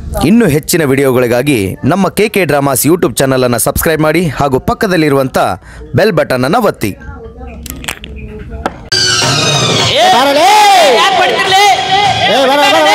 ಇನ್ನೂ ಹೆಚ್ಚಿನ ವಿಡಿಯೋಗಳಿಗಾಗಿ ನಮ್ಮ ಕೆ ಕೆ ಡ್ರಾಮಾಸ್ ಯೂಟ್ಯೂಬ್ ಚಾನಲನ್ನು ಸಬ್ಸ್ಕ್ರೈಬ್ ಮಾಡಿ ಹಾಗೂ ಪಕ್ಕದಲ್ಲಿರುವಂಥ ಬೆಲ್ ಬಟನನ್ನು ಒತ್ತಿ ಬರಲೇ ಯಾಕ್ ಬಡಿತಿರ್ಲೆ? ಏ ಬರ ಬರ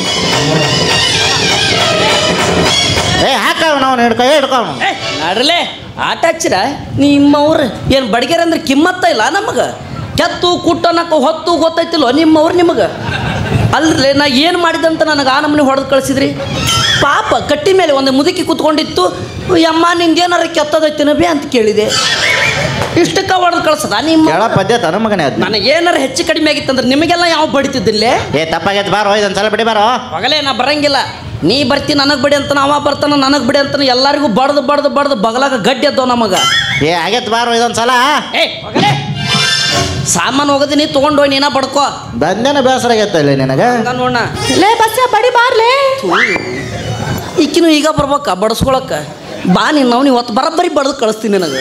ಏ ಹಾಕವ್ ನಾವು ಹಿಡ್ಕೊ ಹಿಡ್ಕೊ ಏ, ನಡ್ರಲೆ ಆಟ ಹಚ್ಚಿರ ನಿಮ್ಮವ್ರು ಏನು ಬಡಿಗೆರ ಅಂದ್ರೆ ಕಿಮ್ಮತ್ತ ಇಲ್ಲ ನಮಗೆ ಕೆತ್ತು ಕುಟ್ಟನಕ ಹೊತ್ತು ಗೊತ್ತೈತಿಲ್ಲೋ ನಿಮ್ಮವ್ರು ನಿಮಗೆ ಅಲ್ರೇ ನಾ ಏನು ಮಾಡಿದಂತ ನನಗೆ ಆ ನಮ್ಮನೆ ಹೊಡೆದು ಕಳಿಸಿದ್ರಿ ಪಾಪ ಕಟ್ಟಿ ಮೇಲೆ ಒಂದು ಮುದುಕಿ ಕೂತ್ಕೊಂಡಿತ್ತು ಯಮ್ಮ ನಿಂದೇನಾರ ಕೆತ್ತದೈತಿನ ಬೇ ಅಂತ ಕೇಳಿದೆ ಇಷ್ಟಕ್ಕೆ ಹೊಡೆದು ಕಳ್ಸದ ನಿಮ್ಮ ಕೇಳ ಪದ್ಯ ತನ ಮಗನೇ ಅದ್ ನನಗೇನಾರ ಹೆಚ್ಚು ಕಡಿಮೆ ಆಗಿತ್ತಂದ್ರೆ ನಿಮಗೆಲ್ಲ ಯಾವ ಬಡಿತಿದ್ದಿಲ್ಲೇ ಏ ತಪ್ಪಾಗೈತೆ ಬಾರೋ ಇದೊಂದು ಬಿಡಿ ಬಾರೋ ಮಗಲೇ ನಾ ಬರಂಗಿಲ್ಲ ನೀ ಬರ್ತಿ ನನಗೆ ಬಿಡಿ ಅಂತ ಅವ ಬರ್ತಾನ ನನಗೆ ಬಿಡಿ ಅಂತಾನ ಎಲ್ಲರಿಗೂ ಬಡ್ದು ಬಡ್ದು ಬಡ್ದು ಬಗಲಾಗ ಗಡ್ಡಿ ಎದ್ದವ ನಮಗ ಏ ಆಗೈತೆ ಬಾರೋ ಇದೊಂದು ಸಲ ಏ ಮಗಲೇ ಸಾಮಾನು ಹೋಗದಿ ನೀ ತೊಗೊಂಡು ಹೋಗಿ ನೀನ ಬಡ್ಕೋ ಬಂದೇನ ಬೇಸರ ಆಗೈತೆ ಇಲ್ಲಿ ನಿನಗೆ ಹಂಗ ನೋಡ ಲೇ ಬಸ್ಸ ಬಡಿ ಬಾರ್ಲೇ ಈಕಿನೂ ಈಗ ಬರ್ಬೇಕ ಬಡಿಸ್ಕೊಳಕ್ಕ ಬಾ ನೀನು ನಾವು ಇವತ್ತು ಬರೋಬ್ಬರಿ ಬಡ್ದು ಕಳಿಸ್ತೀನಿ ನನಗೆ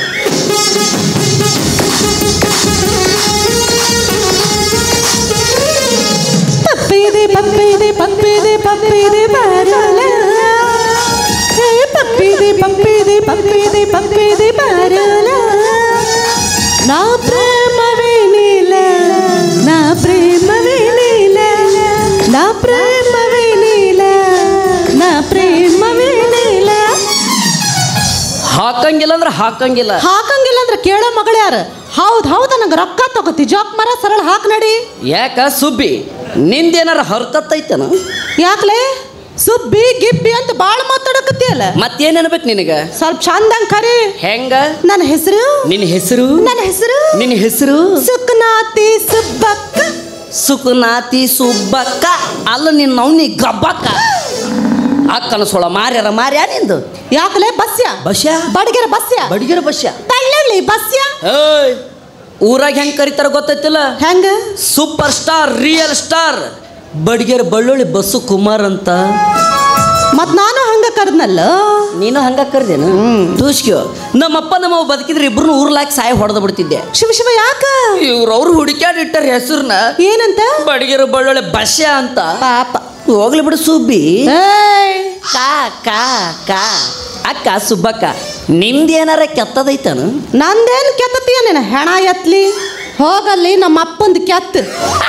ಪಪ್ಪಿದೆ ಪಪ್ಪಿದೆ ಪಪ್ಪಿದೆ ಪಪ್ಪಿದೆ ಬಾರಲ ಹೇ ಪಪ್ಪಿದೆ ಪಪ್ಪಿದೆ ಪಪ್ಪಿದೆ ಪಪ್ಪಿದೆ ಬಾರಲ ನಾ ಪ್ರೇಮವೇ ನೀಲ ನಾ ಪ್ರೇಮವೇ ನೀಲ ನಾ ಪ್ರೇಮವೇ ನೀಲ ನಾ ಪ್ರೇಮವೇ ನೀಲ ಹಾಕಂಗಿಲ್ಲ ಅಂದ್ರೆ ಹಾಕಂಗಿಲ್ಲ ಹಾಕಂಗಿಲ್ಲ ಅಂದ್ರೆ ಕೇಳೋ ಮಗಳು ಯಾರು ಹೌದ್ ಹೌದ ನಂಗೆ ರೊಕ್ಕ ತಗೋತಿ ಜಾಕ್ ಮರ ಸರಳ ಹಾಕ್ ನಡಿ ಯಾಕ ಸುಬ್ಬಿ ನಿಂದೇನಾರ ಹರ್ಕತ್ತೈತನ ಯಾಕ್ಲೆ ಸುಬ್ಬಿ ಗಿಬ್ಬಿ ಅಂತ ಬಾಳ ಮಾತಾಡಕತ್ತಿಯಲ್ಲ ಮತ್ತೇನ್ ಅನ್ಬೇಕು ನಿನಗೆ ಸ್ವಲ್ಪ ಚಂದಂಗ್ ಕರಿ ಹೆಂಗ ನನ್ನ ಹೆಸರು ನಿನ್ನ ಹೆಸರು ನನ್ನ ಹೆಸರು ನಿನ್ನ ಹೆಸರು ಸುಖನಾತಿ ಸುಬ್ಬಕ್ಕ ಸುಖನಾತಿ ಸುಬ್ಬಕ್ಕ ಅಲ್ಲ ನಿನ್ನ ನವ್ನಿ ಗಬ್ಬಕ್ಕ ಅಕ್ಕನ ಸೊಳ ಮಾರ್ಯಾರ ಮಾರ್ಯಾ ನಿಂದು ಯಾಕಲೆ ಬಸ್ಯ ಬಸ್ಯ ಬಡಗೆರ ಬಸ್ಯ ಬಡಿಗೆರ ಬಸ್ಯ ತಳ್ಳಲಿ ಬಸ್ಯ ಏಯ್ ಊರಾಗ ಹೆಂಗ್ ಕರಿತಾರ ಗೊತ್ತೈತಿಲ್ಲ ಹೆಂಗ super star real star Badigera ಬಳ್ಳುಳ್ಳಿ ಬಸ್ಸು ಕುಮಾರ್ ಅಂತ ಮತ್ ನಾನು ಹಂಗ ಕರ್ದ್ನಲ್ಲ ನೀನು ಹಂಗ ಕರ್ದೇನು ತೂಸ್ಕ್ಯೋ ನಮ್ಮಪ್ಪ ನಮ್ಮವ್ವ ಬದುಕಿದ್ರೆ ಇಬ್ರು ಊರ್ಲಾಕ್ ಸಾಯ ಹೊಡೆದು ಬಿಡ್ತಿದ್ದೆ ಶಿವ ಶಿವ ಯಾಕ ಇವ್ರವ್ರು ಹುಡುಕ್ಯಾಡ್ ಇಟ್ಟಾರ ಹೆಸರನ್ನ ಏನಂತ ಬಡಿಗೆರ ಬಳ್ಳುಳ್ಳಿ ಬಸ್ಯ ಅಂತ ಪಾಪ ಹೋಗ್ಲಿ ಬಿಡು ಸುಬ್ಬಿ ಏಯ್ ಕಾ ಕಾ ಕಾ ಅಕ್ಕ ಸುಬ್ಬಕ್ಕ ನಿಮ್ದೇನಾರ ಕೆತ್ತದೈತನು ನಂದೇನ್ ಕೆತ್ತತೀಯ ನೀನು ಹೆಣ ಎತ್ಲಿ ಹೋಗಲ್ಲಿ ನಮ್ಮ ಅಪ್ಪಂದು ಕೆತ್ತ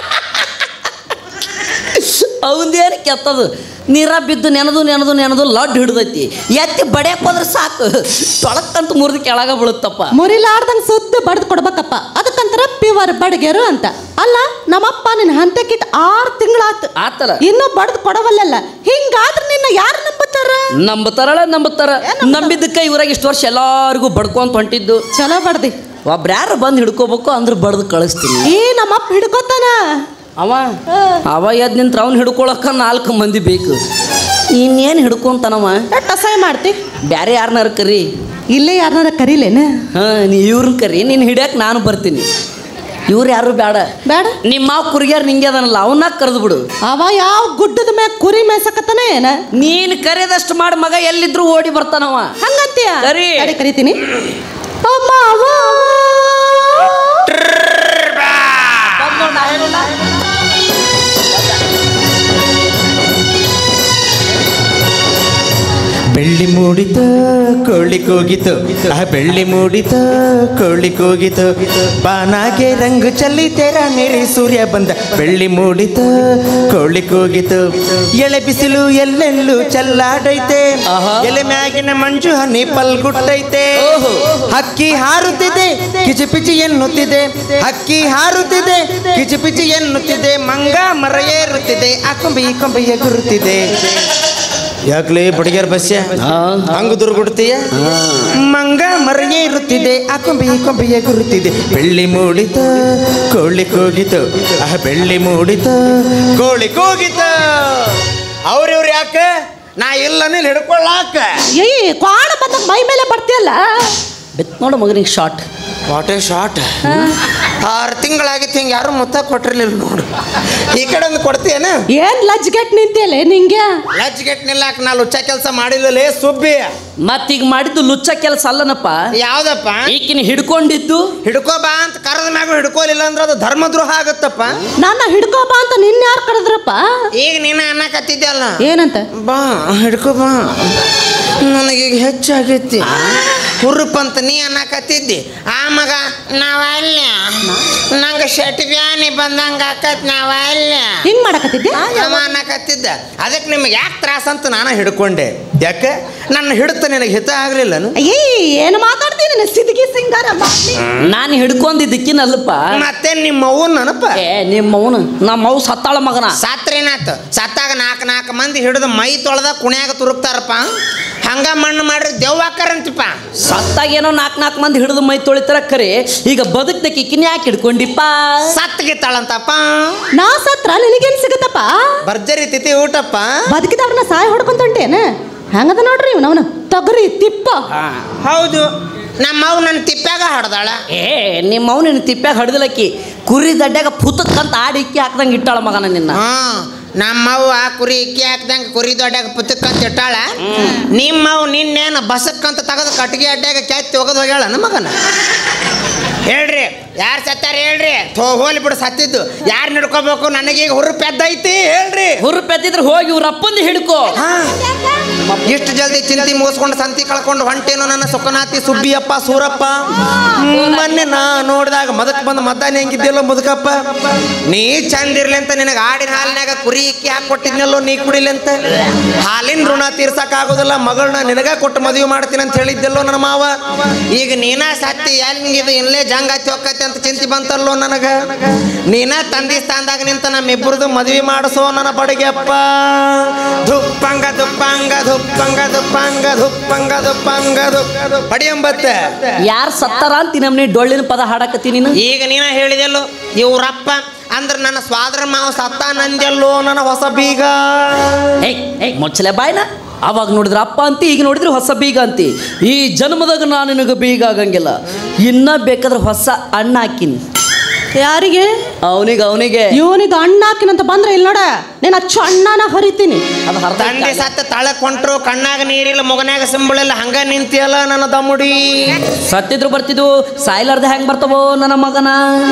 ಅವಂದೇನು ಕೆತ್ತದು ನೀರ ಬಿದ್ದು ನೆನದು ನೆನದು ನೆನದು ಲಡ್ ಹಿಡ್ದೈತಿ ಎತ್ತಿ ಬಡಿಯಕ್ಕೆ ಹೋದ್ರೆ ಸಾಕು ತೊಳಕ್ಕಂತ ಮುರಿದು ಕೆಳಗ ಬೀಳುತ್ತಪ್ಪ ಮುರಿಲಾರ್ದಂಗ್ ಸುತ್ತ ಬಡ್ದು ಕೊಡ್ಬೇಕಪ್ಪ ಅದಕ್ಕಂತರ ಪ್ಯೂರ್ ಬಡಗೆರು ಅಂತ ಅಲ್ಲ ನಮ್ಮಪ್ಪ ನಿನ್ನ ಹಂತಕ್ಕಿಟ್ಟು ಆರು ತಿಂಗಳಾತು ಆತಲ ಇನ್ನೂ ಬಡ್ದು ಕೊಡವಲ್ಲಲ್ಲ ಹಿಂಗಾದ್ರೆ ನಿನ್ನ ಯಾರು ನಂಬುತ್ತಾರ ನಂಬುತ್ತಾರಳ ನಂಬುತ್ತಾರ ನಂಬಿದ್ದಕ್ಕೆ ಇವ್ರಾಗ ಇಷ್ಟು ವರ್ಷ ಎಲ್ಲಾರಿಗೂ ಬಡ್ಕೊಂತ ಹೊಂಟಿದ್ದು ಚಲೋ ಬಡ್ದಿ ಒಬ್ರು ಬಂದು ಹಿಡ್ಕೋಬೇಕು ಅಂದ್ರೆ ಬಡ್ದು ಕಳಿಸ್ತೀನಿ ಏ ನಮ್ಮಪ್ಪ ಹಿಡ್ಕೋತಾನ ಅವ ಅವ ಎದ್ ನಿಂತ್ರ ಅವ್ನು ಹಿಡ್ಕೊಳಕ ನಾಲ್ಕು ಮಂದಿ ಬೇಕು ಇನ್ನೇನು ಹಿಡ್ಕೊಂತಾನವ ಎಷ್ಟ್ ಅಸಹ್ಯ ಮಾಡ್ತಿ ಬ್ಯಾರೆ ಯಾರನ್ನಾರ ಕರಿ ಇಲ್ಲೇ ಯಾರನ್ನಾರ ಕರೀಲೇನ ಹಾಂ ನೀ ಇವ್ರನ್ನ ಕರಿ ನೀನು ಹಿಡಿಯಕ್ಕೆ ನಾನು ಬರ್ತೀನಿ ಇವ್ರು ಯಾರು ಬೇಡ ಬೇಡ ನಿಮ್ಮ ಮಾವ ಕುರಿಗ್ಯಾರ ನಿಂಗೆ ಅದನ್ನಲ್ಲ ಅವನ್ನ ಕರೆದು ಬಿಡು ಅವ ಯಾವ ಗುಡ್ಡದ ಮ್ಯಾಗ ಕುರಿ ಮೇಸಕತ್ತಾನ ಏನ ನೀನು ಕರೆದಷ್ಟು ಮಾಡಿ ಮಗ ಎಲ್ಲಿದ್ರು ಓಡಿ ಬರ್ತಾನವ ಹಂಗಂತೀಯ ಕರಿ. ತಡಿ, ಕರಿತೀನಿ ಓ ಮಾವ ಬೆಳ್ಳಿ ಮೂಡಿತು ಕೋಳಿ ಕೂಗಿತು ಆ ಬೆಳ್ಳಿ ಮೂಡಿತು ಕೋಳಿ ಕೂಗಿತು ಬಾನಾಗೆ ರಂಗು ಚಲ್ಲಿ ತೆರ ಮೇರೆ ಸೂರ್ಯ ಬಂದ ಬೆಳ್ಳಿ ಮೂಡಿತು ಕೋಳಿ ಕೂಗಿತು ಎಳೆ ಬಿಸಿಲು ಎಲ್ಲೆಲ್ಲೂ ಚಲ್ಲಾಡೈತೆ ಆಹಾ. ಎಲೆ ಮ್ಯಾಗಿನ ಮಂಜು ಹನಿ ಪಲ್ಗುಟ್ಟೈತೆ ಓಹೋ. ಹಕ್ಕಿ ಹಾರುತ್ತಿದೆ ಕಿಚಿಪಿಚಿ ಎನ್ನುತ್ತಿದೆ ಹಕ್ಕಿ ಹಾರುತ್ತಿದೆ ಕಿಚಿಪಿಚಿ ಎನ್ನುತ್ತಿದೆ ಮಂಗ ಮರ ಏರುತ್ತಿದೆ ಆ ಕೊಂಬೆ ಈ ಕೊಂಬೆ ಎಗುರುತ್ತಿದೆ ಯಾಕ್ಲೆ ಬಡಿಗೆರ್ ಬಸ್ಯ ಹಂಗ ದುರ್ಗುಡ್ತೀಯ ಮಂಗ ಮರ ಏರುತ್ತಿದೆ ಆ ಕೊಂಬೆ ಈ ಕೊಂಬೆ ಎಗುರುತ್ತಿದೆ ಬೆಳ್ಳಿ ಮೂಡಿತು ಕೋಳಿ ಕೂಗಿತು ಆ ಬೆಳ್ಳಿ ಮೂಡಿತು ಕೋಳಿ ಕೂಗಿತು ಅವ್ರಿವ್ರು ಯಾಕೆ ನಾ ಇಲ್ಲನೇ ಹಿಡ್ಕೊಳ್ಳಾಕ ಏಯ್ ಕ್ವಾಣ ಬಂದಾಗ ಮೈ ಮೇಲೆ ಬರ್ತೀಯಲ್ಲ ಬೆತ್ ನೋಡು ಮಗನಿಗೆ ಶಾರ್ಟ್ ವಾಟ್ ಎ ಶಾರ್ಟ್ ಆರು ತಿಂಗಳಾಗಿತ್ತು ಹಿಂಗೆ ಯಾರು ಮುತ್ತ ಕೊಟ್ಟಿರ್ಲಿಲ್ಲ ನೋಡು ಈ ಕಡೆ ಒಂದು ಕೊಡ್ತೀಯನ ಏನ್ ಲಜ್ಗೆಟ್ ನಿಂತಿಯಲ್ಲ ನಿಂಗೆ ಲಜ್ಗೆಟ್ ನಿಲ್ಲಾಕ ನಾ ಲುಚ್ಚ ಕೆಲಸ ಮಾಡಿಲ್ಲಲೇ ಸುಬ್ಬಿ ಮತ್ತೀಗ ಮಾಡಿದ್ದು ಲುಚ್ಚ ಕೆಲಸ ಅಲ್ಲನಪ್ಪ ಯಾವ್ದಪ್ಪ ಈಕಿನ ಹಿಡ್ಕೊಂಡಿದ್ದು ಹಿಡ್ಕೋ ಬಾ ಅಂತ ಕರೆದ ಮ್ಯಾಗ ಹಿಡ್ಕೋಲಿಲ್ಲ ಅಂದ್ರೆ ಅದು ಧರ್ಮದ್ರೋಹ ಆಗತ್ತಪ್ಪ ನನ್ನ ಹಿಡ್ಕೋ ಬಾ ಅಂತ ನಿನ್ನ ಯಾರು ಕರೆದ್ರಪ್ಪ ಈಗ ನೀನು ಅನ್ನಕತ್ತಿದ್ಯಲ್ಲ ಏನಂತ ಬಾ ಹಿಡ್ಕೋ ಬಾ ನನಗೀಗ ಹೆಚ್ಚಾಗೈತಿ ಹುರುಪಂತ ನೀ ಅನ್ನಕತ್ತಿದ್ದಿ ಆ ಮಗ ನಾವಲ್ಲ ನಂಗೆ ಶೆಟ್ ಬ್ಯಾನಿ ಬಂದಂಗ ಆಕತ್ ನಾವಲ್ಲ ಹಿಂಗ್ ಮಾಡಕತ್ತಿದ್ದೆ ಅವ ಅನ್ನಕತ್ತಿದ್ದ ಅದಕ್ಕೆ ನಿಮ್ಗೆ ಯಾಕೆ ತ್ರಾಸ ಅಂತ ನಾನು ಹಿಡ್ಕೊಂಡೆ ಯಾಕೆ ನನ್ನ ಹಿಡಿತ ನಿನಗೆ ಹಿತ ಆಗ್ಲಿಲ್ಲನು ಅಯ್ಯೇ ಏನು ಮಾತಾಡ್ತೀನಿ ನೀನು ಸಿದ್ಗಿ ಸಿಂಗಾರ ಮಾಡ್ಲಿ. ನಾನು ಹಿಡ್ಕೊಂಡಿದ್ದಕ್ಕಿನಲ್ಲಪ್ಪ ಮತ್ತೆ ನಿಮ್ಮ ಅವ್ವ ನನಪ ಏ ನಿಮ್ಮ ಅವನು ನಮ್ಮ ಅವು ಸತ್ತಾಳ ಮಗನ ಸಾತ್ರೇನಾತು ಸತ್ತಾಗ ನಾಲ್ಕು ನಾಲ್ಕು ಮಂದಿ ಹಿಡಿದು ಮೈ ತೊಳೆದ ಕುಣ್ಯಾಗ ತುರುಕ್ತಾರಪ್ಪ ಹಂಗ ಮಣ್ಣು ಮಾಡ್ರಿ ದೆವ್ವಾಕರಂತಿಪ್ಪ ಸತ್ತಾಗ ಏನೋ ನಾಲ್ಕು ನಾಲ್ಕು ಮಂದಿ ಹಿಡಿದು ಮೈ ತೊಳಿತಾರ ಖರೆ ಈಗ ಬದುಕ್ದಕ್ಕೆ ಇಕ್ಕಿನ ಯಾಕೆ ಹಿಡ್ಕೊಂಡಿಪ್ಪ ಸತ್ಗಿತ್ತಾಳಂತಪ್ಪ ನಾ ಸತ್ರ ನಿನಗೇನ್ ಸಿಗತ್ತಪ್ಪ ಭರ್ಜರಿ ತಿಥಿ ಊಟಪ್ಪ ಬದುಕಿದವ್ರನ್ನ ಸಾಯ ಹೊಡ್ಕೊಂತಂಟೇನ ಹಂಗದ ನೋಡ್ರಿ ಅವನ ತೊಗರಿ ತಿಪ್ಪ ಹೌದು ನಮ್ಮವ್ ನನ್ನ ತಿಪ್ಪ್ಯಾಗ ಹಡ್ದಾಳ ಏ ನಿಮ್ಮ ಅವನಿನ ತಿಪ್ಪ್ಯಾಗ ಹಡ್ದಲಕ್ಕಿ ಕುರಿ ದಡ್ಡ್ಯಾಗ ಪುತಕ್ಕಂತ ಆಡಿ ಇಕ್ಕಿ ಹಾಕ್ದಂಗೆ ಇಟ್ಟಾಳ ಮಗನ ನಿನ್ನ ಹಾ ನಮ್ಮವ್ವ ಕುರಿ ಇಕ್ಕಿ ಹಾಕ್ದಂಗ ಕುರಿ ದೊಡ್ಡಾಗ ಪುತ್ತಕ್ಕಂತ ಇಟ್ಟಾಳ ನಿಮ್ಮವ್ ನಿನ್ನೇನು ಬಸಕ್ಕಂತ ತೆಗೆದು ಕಟ್ಟಿಗೆ ಅಡ್ಡಾಗ ಕ್ಯಾತಿ ಒಗದು ಹೋಗ್ಯಾಳ ನಮ್ಮ ಮಗನ ಹೇಳ್ರಿ ಯಾರು ಸತ್ತಾರ ಹೇಳ್ರಿ ಥೋ ಹೋಲಿ ಬಿಡು ಸತ್ತಿದ್ದು ಯಾರು ಹಿಡ್ಕೋಬೇಕು ನನಗೀಗ ಹುರುಪ್ ಎದ್ದೈತಿ ಹೇಳ್ರಿ ಹುರುಪ್ ಎತ್ತಿದ್ರೆ ಹೋಗಿ ಇವ್ರ ಅಪ್ಪಂದು ಹಿಡ್ಕೋ ಹಾ. ಇಷ್ಟು ಜಲ್ದಿ ಚಿಂತಿ ಮುಗಿಸ್ಕೊಂಡು ಸಂತಿ ಕಳ್ಕೊಂಡು ಹೊಂಟೇನು ನನ್ನ ಸುಖನಾತಿ ಸುಬ್ಬಿಯಪ್ಪ ಸೂರಪ್ಪ ಮೊನ್ನೆ ನಾ ನೋಡಿದಾಗ ಮದಕ್ ಬಂದು ಮದ್ದಾನೆ ಹೆಂಗಿದ್ದಿಲ್ಲ ಮುದುಕಪ್ಪ ನೀ ಚಂದಿರ್ಲಿ ಅಂತ ನಿನಗೆ ಆಡಿನ ಹಾಲಿನಾಗ ಕುರಿ ಇಕ್ಕಿ ಹಾಕೊಟ್ಟಿದ್ನಲ್ಲೋ ನೀ ಕುಡಿಲಿ ಅಂತ ಹಾಲಿನ ಋಣ ತೀರ್ಸಕ್ ಆಗೋದಿಲ್ಲ ಮಗಳನ್ನ ನಿನಗ ಕೊಟ್ಟು ಮದುವೆ ಮಾಡ್ತೀನಿ ಅಂತ ಹೇಳಿದ್ದೆಲ್ಲೋ ನನ್ನ ಮಾವ ಈಗ ನೀನ ಸತ್ತಿ ಎಲ್ಲಿಂಗಿದು ಇಲ್ಲೇ ಜಂಗ ಹತ್ತಿ ಹೋಗತ್ತೆ ಅಂತ ಚಿಂತೆ ಬಂತಲ್ಲೋ ನನಗ ನೀನ ತಂದಿ ಸ್ಥಾನದಾಗ ನಿಂತ ನಮ್ಮಿಬ್ಬರದು ಮದುವೆ ಮಾಡಿಸೋ ನನ್ನ ಬಡಗೆಪ್ಪ ಧುಪ್ಪಂಗ ದುಪ್ಪಂಗ ಧುಪ್ಪಂಗ ದುಪ್ಪಂಗ ಧುಪ್ಪಂಗ ದುಪ್ಪಂಗ ದುಪ್ಪ ಪಡಿಯಂಬತ್ತೆ ಯಾರು ಸತ್ತಾರ ಅಂತ ನಮ್ನಿ ಡೊಳ್ಳಿನ ಪದ ಹಾಡಕತ್ತಿ ನೀನು ಈಗ ನೀನ ಹೇಳಿದೆಲ್ಲೋ ಇವ್ರಪ್ಪ ಅಂದ್ರೆ ನನ್ನ ಸ್ವಾದ್ರ ಮಾವ ಸತ್ತ ನಂದೆಲ್ಲೋ ನನ್ನ ಹೊಸ ಬೀಗ ಏಯ್ ಏಯ್ ಮುಚ್ಚಲೆ ಬಾಯ್ನ ಅವಾಗ ನೋಡಿದ್ರೆ ಅಪ್ಪ ಅಂತಿ ಈಗ ನೋಡಿದ್ರೆ ಹೊಸ ಬೀಗ ಅಂತಿ ಈ ಜನ್ಮದಾಗ ನಾನು ನಿನಗೆ ಬೀಗ ಆಗಂಗಿಲ್ಲ ಇನ್ನ ಬೇಕಾದ್ರೆ ಹೊಸ ಅಣ್ಣ ಹಾಕಿನಿ ಯಾರಿಗೆ ಅವನಿಗೆ ಅವನಿಗೆ ಇವನಿಗೆ ಅಣ್ಣ ಹಾಕಿನಂತ ಬಂದ್ರೆ ಇಲ್ಲಿ ನೋಡ ನೀನು ಅಚ್ಚು ಅಣ್ಣನ ಹರಿತೀನಿ ಅದು ಹರ್ದ ದಂಡಿ ಸತ್ತ ತಳಕ್ ಕೊಂಟ್ರು ಕಣ್ಣಾಗ ನೀರಿಲ್ಲ ಮೊಗನ್ಯಾಗ ಸಿಂಬಳಿಲ್ಲ ಹಂಗ ನಿಂತಿಯಲ್ಲ ನನ್ನ ದಮ್ಮುಡಿ ಸತ್ತಿದ್ರು ಬರ್ತಿದ್ವು ಸಾಯ್ಲಾರ್ದ ಹೆಂಗ್ ಬರ್ತವೋ ನನ್ನ ಮಗನ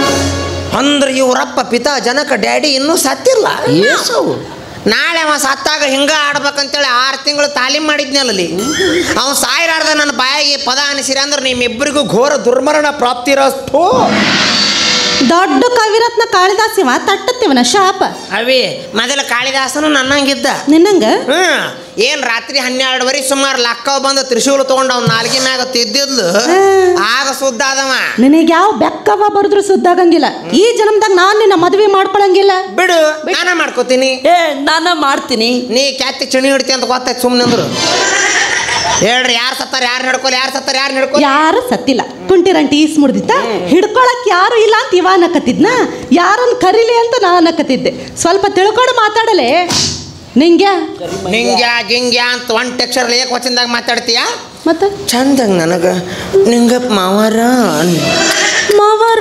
ಅಂದ್ರೆ ಇವ್ರಪ್ಪ ಪಿತಾ ಜನಕ ಡ್ಯಾಡಿ ಇನ್ನೂ ಸತ್ತಿಲ್ಲ ಏಸು ನಾಳೆ ಅವ ಸತ್ತಾಗ ಹಿಂಗ ಆಡ್ಬೇಕಂತೇಳಿ ಆರು ತಿಂಗಳು ತಾಲೀಮ್ ಮಾಡಿದ್ನಲ್ಲಿ ಅವ ಸಾಯಿರಾರ್ದ ನನ್ನ ಬಾಯಿಗೆ ಪದ ಅನಿಸಿರಿ ಅಂದ್ರೆ ನಿಮ್ಮಿಬ್ಬರಿಗೂ ಘೋರ ದುರ್ಮರಣ ಪ್ರಾಪ್ತಿರಸ್ತು ದೊಡ್ಡ ಕವಿರತ್ನ ಕಾಳಿದಾಸಿವ ತಟ್ಟತ್ತಿವನ ಶಾಪ ಅವಿ ಮೊದಲ ಕಾಳಿದಾಸನು ನನ್ನಂಗಿದ್ದ ನಿನ್ನಂಗ ಹ್ಮ್ ಏನ್ ರಾತ್ರಿ ಹನ್ನೆರಡುವರೆ ಸುಮಾರು ಲಕ್ಕವ್ ಬಂದು ತ್ರಿಶೂಲ ತಗೊಂಡು ಅವ್ನ ನಾಲ್ಗೆ ಮ್ಯಾಗ ತಿದ್ದಿದ್ಲು ಆಗ ಸುದ್ದ ಆದವ ನಿನಗೆ ಯಾವ ಬೆಕ್ಕವ ಬರುದ್ರು ಸುದ್ದಾಗಂಗಿಲ್ಲ ಈ ಜನ್ಮದಾಗ ನಾನು ನಿನ್ನ ಮದುವೆ ಮಾಡ್ಕೊಳಂಗಿಲ್ಲ ಬಿಡು ನಾನ ಮಾಡ್ಕೋತೀನಿ ಏ ನಾನ ಮಾಡ್ತೀನಿ ನೀ ಕ್ಯಾತಿ ಚಿಣಿ ಹಿಡ್ತಿ ಅಂತ ಗೊತ್ತಾಯ್ತು ಸುಮ್ಮನೆ ಅಂದ್ರು ಹೇಳ್ರಿ ಯಾರು ಸತ್ತಾರ ಯಾರು ಹಿಡ್ಕೊಲಿ ಯಾರು ಸತ್ತಾರ ಯಾರು ಹಿಡ್ಕೊಲಿ ಯಾರು ಸತ್ತಿಲ್ಲ ತುಂಟಿರಂಟಿ ಈಸ್ ಮುಡ್ದಿತ್ತ ಹಿಡ್ಕೊಳಕ್ ಯಾರು ಇಲ್ಲ ಅಂತ ಇವ ಅನ್ನಕತ್ತಿದ್ನ ಯಾರನ್ನ ಕರೀಲಿ ಅಂತ ನಾ ಅನ್ನಕತ್ತಿದ್ದೆ ಸ್ವಲ್ಪ ತಿಳ್ಕೊಂಡು ಮಾತಾಡಲೆ ನಿಂಗೆ ನಿಂಗ್ಯಾ ಗಿಂಗ್ಯಾ ಅಂತ ಒನ್ ಟೆಕ್ಸ್ಚರ್ ಏಕ ವಚನದಾಗ ಮಾತಾಡ್ತೀಯಾ ಮತ್ತೆ ಚಂದಂಗ ನನಗ ನಿಂಗಪ್ಪ ಮಾವಾರ ಮಾವರ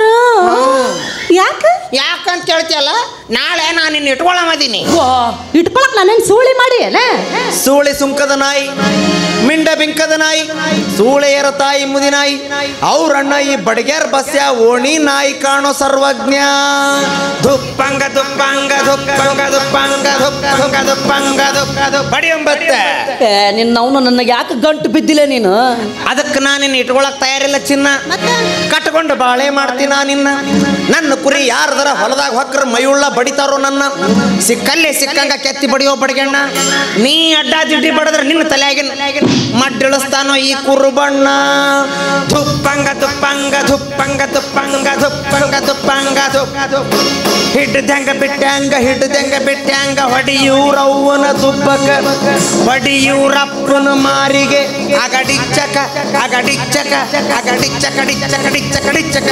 ಯಾಕೆ ಯಾಕಂತ ಹೇಳ್ತಿಯಲ್ಲ ನಾಳೆ ನಾನು ನಿನ್ನ ಇಟ್ಕೊಳ್ಳಮದೀನಿ ಇಟ್ಕೊಳಕ್ ನಾನೇನ್ ಸೂಳಿ ಮಾಡಿ ಅಲ್ಲ ಸೂಳೆ ಸುಂಕದ ನಾಯಿ ಮಿಂಡ ಬಿಂಕದ ನಾಯಿ ಸೂಳೆಯರ ತಾಯಿ ಮುದಿನಾಯಿ ಅವ್ರಣ್ಣ ಈ ಬಡಗ್ಯಾರ ಬಸ್ಯ ಓಣಿ ನಾಯಿ ಕಾಣೋ ಸರ್ವಜ್ಞ ದುಪ್ಪಂಗ ದುಪ್ಪಂಗ ದುಪ್ಪಂಗ ದುಪ್ಪಂಗ ದುಪ್ಪಂಗ ದುಪ್ಪಂಗ ದುಪ್ಪ ದುಪ್ಪ ಬಡಿಯಂಬತ್ತೆ ಏ ನಿನ್ನ ಅವನು ನನಗೆ ಯಾಕೆ ಗಂಟು ಬಿದ್ದಿಲ್ಲ ನೀನು ಅದಕ್ಕೆ ನಾನು ನಿನ್ನ ಇಟ್ಕೊಳಕ್ ತಯಾರಿಲ್ಲ ಚಿನ್ನ ಕಟ್ಕೊಂಡು ಬಾಳೆ ಮಾಡ್ತೀನ ನಿನ್ನ ನನ್ನ ಕುರಿ ಯಾರದರ ಹೊಲದಾಗ ಹೊಕ್ಕರ ಮೈಯುಳ್ಳ ಬಡಿತಾರೋ ನನ್ನ ಸಿಕ್ಕಲ್ಲೇ ಸಿಕ್ಕಂಗ ಕೆತ್ತಿ ಬಡಿಯೋ ಬಡಗಣ್ಣ ನೀ ಅಡ್ಡ ದಿಡ್ಡಿ ಬಡದ್ರ ನಿನ್ನ ತಲೆಯಾಗಿನ ಮಡ್ಡಿಳಿಸ್ತಾನೋ ಈ ಕುರುಬಣ್ಣ ಧುಪ್ಪಂಗ ದುಪ್ಪಂಗ ಧುಪ್ಪಂಗ ದುಪ್ಪಂಗ ಧುಪ್ಪಂಗ ದುಪ್ಪಂಗ ಧುಪ್ ಹಿಡ್ದಂಗ ಬಿಟ್ಟಂಗ ಹಿಡ್ದಂಗ ಬಿಟ್ಟಂಗ ಹೊಡಿಯೂರವ್ವನ ದುಬ್ಬಕ ಹೊಡಿಯೂರಪ್ಪನ ಮಾರಿಗೆ ಅಗಡಿಚ್ಚಕ ಅಗಡಿಚ್ಚಕ ಅಗಡಿಚ್ಚಕ ಡಿಚ್ಚಕ ಡಿಚ್ಚಕ ಡಿಚ್ಚಕ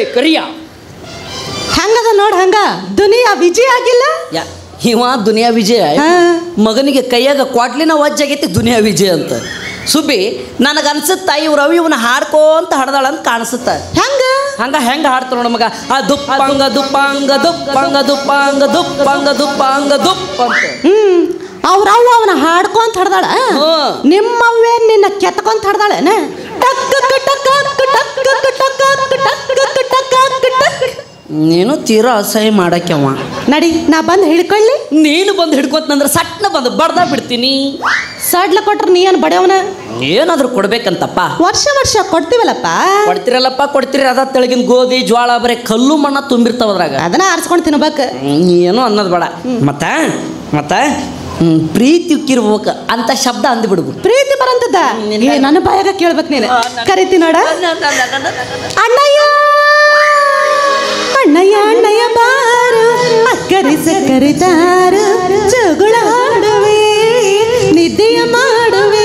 ಕರಿಯ ಹೆಂಗದ ನೋಡ್ ಹಂಗ ದುನಿಯಾ ವಿಜಯ ಆಗಿಲ್ಲ ಯಾ ಇವ ದುನಿಯಾ ವಿಜಯ ಹಾ. ಮಗನಿಗೆ ಕೈಯಾಗ ಕ್ವಾಟ್ಲಿನ ವಜ್ಜಾಗೈತಿ ದುನಿಯಾ ವಿಜಯ ಅಂತ ಸುಬ್ಬಿ ನನಗೆ ಅನ್ಸುತ್ತ ಇವ್ ರವಿ ಇವನ ಹಾಡ್ಕೋಂತ ಹಾಡ್ದಾಳ ಅಂತ ಕಾಣಿಸುತ್ತ ಹೆಂಗ ಹಂಗ ಹೆಂಗ ಹಾಡ್ತಾರ ನೋಡ ಮಗ ಆ ದುಪ್ಪಂಗ ದುಪ್ಪಂಗ ದುಪ್ಪಂಗ ದುಪ್ಪಂಗ ದುಪ್ಪಂಗ ದುಪ್ಪಂಗ ದುಪ್ಪ ಅಂತ ಹ್ಮ್ ಅವ್ರ ಅವ್ವ ಅವನ ಹಾಡ್ಕೊಂತ ಹಡ್ದಾಳ ಹ್ಮ್. ನಿಮ್ಮವ್ವೇ ನಿನ್ನ ಕೆತ್ಕೊಂತ ಹಡ್ದಾಳನ ಟಕ್ ಟಕ್ ಟಕ್ ಟಕ್ ಟಕ್ ಟಕ್ ಟಕ್ ಟಕ್ ಟಕ್ ಟಕ್. ನೀನು ತೀರಾ ಅಸಹ್ಯ ಮಾಡಕ್ಯವ ನಡಿ ನಾ ಬಂದು ಹಿಡ್ಕೊಳ್ಳಿ ನೀನು ಬಂದು ಹಿಡ್ಕೊತಂದ್ರೆ ಸಟ್ನ ಬಂದು ಬಡ್ದ ಬಿಡ್ತೀನಿ ಸಡ್ಲ ಕೊಟ್ರ ನೀ ಏನು ಬಡಿಯವನ ಏನಾದ್ರೂ ಕೊಡ್ಬೇಕಂತಪ್ಪ ವರ್ಷ ವರ್ಷ ಕೊಡ್ತೀವಲ್ಲಪ್ಪ ಕೊಡ್ತಿರಲ್ಲಪ್ಪ ಕೊಡ್ತೀರಿ ಅದ ತೆಳಗಿನ ಗೋಧಿ ಜ್ವಾಳ ಬರೀ ಕಲ್ಲು ಮಣ್ಣ ತುಂಬಿರ್ತಾವ ಅದ್ರಾಗ ಅದನ್ನ ಆರಿಸ್ಕೊಂಡು ತಿನ್ಬೇಕು ಏನು ಅನ್ನೋದು ಬೇಡ ಮತ್ತ ಮತ್ತ ಹ್ಮ್, ಪ್ರೀತಿ ಉಕ್ಕಿರ್ಬೇಕು ಅಂತ ಶಬ್ದ ಅಂದ್ಬಿಡ್ಬು ಪ್ರೀತಿ ಬರಂತದ ಏ ನನ್ನ ಬಾಯಾಗ ಕೇಳ್ಬೇಕು ನೀನು ಕರಿತಿ ನೋಡ ಅಣ್ಣಯ್ಯ ಅಣ್ಣಯ್ಯ ಅಣ್ಣಯ್ಯ ಬಾರು ಅಕ್ಕರಿಸ ಕರಿತಾರು ಜಗಳ ಆಡುವೆ ನಿದ್ದೆಯ ಮಾಡುವೆ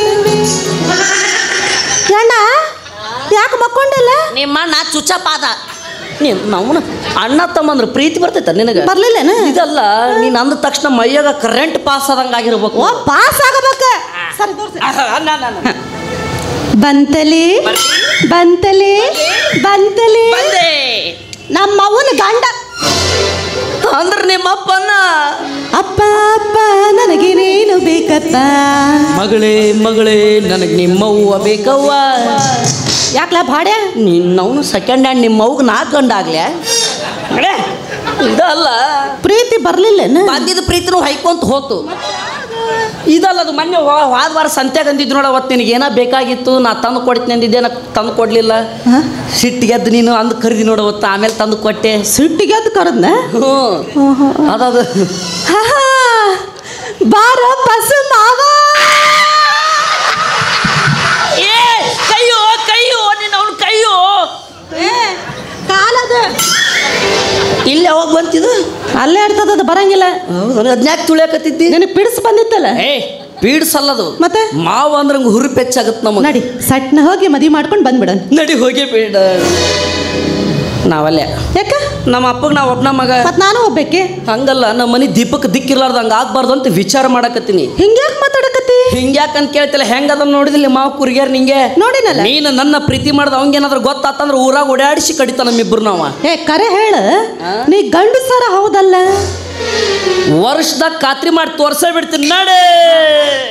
ಅಣ್ಣ ಯಾಕೆ ಮಕ್ಕೊಂಡಿಲ್ಲ ನಿಮ್ಮ ನಾ ಚುಚ್ಚಪಾದ ನೀನು ನಾವು ಅಣ್ಣ ತಮ್ಮಂದ್ರೆ ಪ್ರೀತಿ ಬರ್ತೈತ ನಿನಗೆ ಬರ್ಲಿಲ್ಲನ ಇದಲ್ಲ ನೀನು ಅಂದ ತಕ್ಷಣ ಮೈಯಾಗ ಕರೆಂಟ್ ಪಾಸ್ ಆದಂಗೆ ಆಗಿರ್ಬೇಕು ಓ ಪಾಸ್ ಆಗಬೇಕ ಸರಿ ತೋರ್ಸಿ. ಬಂತಲಿ ಬಂತಲಿ ಬಂತಲಿ ಬಂದೆ ನಮ್ಮ ಅವನ ಗಂಡ ಅಂದ್ರೆ ನಿಮ್ಮಪ್ಪನ ಅಪ್ಪ ಅಪ್ಪ ನನಗೆ ನೀನು ಬೇಕಪ್ಪ ಮಗಳೇ ಮಗಳೇ ನನಗೆ ನಿಮ್ಮವ್ವ ಬೇಕವ್ವ ಯಾಕ್ಲ ಬಾಡ್ಯ ನಿನ್ನವನು ಸೆಕೆಂಡ್ ಹ್ಯಾಂಡ್ ನಿಮ್ಮವ್ಗೆ ನಾಲ್ಕು ಗಂಡಾಗ್ಲೆ ಮಗಳೇ ಇದಲ್ಲ ಪ್ರೀತಿ ಬರ್ಲಿಲ್ಲನ ಬಂದಿದ್ದ ಪ್ರೀತಿನೂ ಹೈಕೊಂತ ಹೋತು ಇದಲ್ಲ ಅದು ಮೊನ್ನೆ ಹೋ- ಹೋದ ವಾರ ಸಂತ್ಯಾಗ ಅಂದಿದ್ದು ನೋಡ ಅವತ್ತು ನಿನಗೆ ಏನೋ ಬೇಕಾಗಿತ್ತು ನಾ ತಂದು ಕೊಡ್ತೀನಿ ಅಂದಿದ್ದೆ ನಾ ತಂದು ಕೊಡಲಿಲ್ಲ ಹಾ? ಸಿಟ್ಟಿಗೆದ್ದು ನೀನು ಅಂದು ಕರಿದಿ ನೋಡ ಅವತ್ತು ಆಮೇಲೆ ತಂದು ಕೊಟ್ಟೆ ಸಿಟ್ಟಿಗೆ ಅದು ಕರದ್ನ ಹ್ಞೂ ಅದದು ಬಾರ ಬಸ್ ಮಾವ ಏ ಕೈಯೋ ಕೈಯೋ ನಿನ್ನ ಅವ್ನ ಕೈಯೋ ಕಾಲದ ಇಲ್ಲಿ ಯಾವಾಗ ಬಂತಿದ್ದು ಅಲ್ಲೇ ಇರ್ತದ ಅದು ಬರಂಗಿಲ್ಲ ಹೌದು ಅದ್ನ್ಯಾಕೆ ತುಳಿಯಾಕತ್ತಿದ್ದಿ ನಿನಗೆ ಪಿಡಿಸ್ ಬಂದಿತ್ತಲ್ಲ ಏ ಪೀಡ್ಸಲ್ಲದು ಮತ್ತೆ? ಮಾವ ಅಂದ್ರೆ ಹುರುಪು ಹೆಚ್ಚಾಗತ್ತೆ ನಮಗೆ ನಡಿ ಸಟ್ನ ಹೋಗಿ ಮದುವೆ ಮಾಡ್ಕೊಂಡು ಬಂದ್ಬಿಡನ್ ನಡಿ ಹೋಗಿ ಬೇಡ ನಾವಲ್ಲೇ ಯಾಕ ನಮ್ಮ ಅಪ್ಪಗೆ ನಾವು ಒಬ್ಬನ ಮಗ ಮತ್ ನಾನು ಹೋಗ್ಬೇಕೆ ಹಂಗಲ್ಲ ನಮ್ಮ ಮನೆ ದೀಪಕ್ಕೆ ದಿಕ್ಕಿರ್ಲಾರ್ದು ಹಂಗೆ ಆಗ್ಬಾರ್ದು ಅಂತ ವಿಚಾರ ಮಾಡಕತ್ತೀನಿ ಹಿಂಗ್ಯಾಕ್ ಮಾತಾಡಕತ್ತಿ ಹಿಂಗ್ಯಾಕಂತ ಕೇಳ್ತಿಲ್ಲ ಹೆಂಗ ಅದನ್ನ ನೋಡಿದಿಲ್ಲ ಮಾವ ಕುರಿಗ್ಯಾರ ನಿಂಗೆ ನೋಡಿನಲ್ಲ ನೀನು ನನ್ನ ಪ್ರೀತಿ ಮಾಡ್ದ ಅವಂಗೇನಾದ್ರೂ ಗೊತ್ತಾತಂದ್ರೆ ಊರಾಗ ಓಡಾಡಿಸಿ ಕಡಿತ ನಮ್ಮಿಬ್ರು ನಾವ ಏ ಕರೆ ಹೇಳ ನೀ ಗಂಡು ಸರ ಹೌದಲ್ಲ ವರ್ಷದಾಗ ಖಾತ್ರಿ ಮಾಡಿ ತೋರ್ಸೇ ಬಿಡ್ತೀನಿ ನಡೆ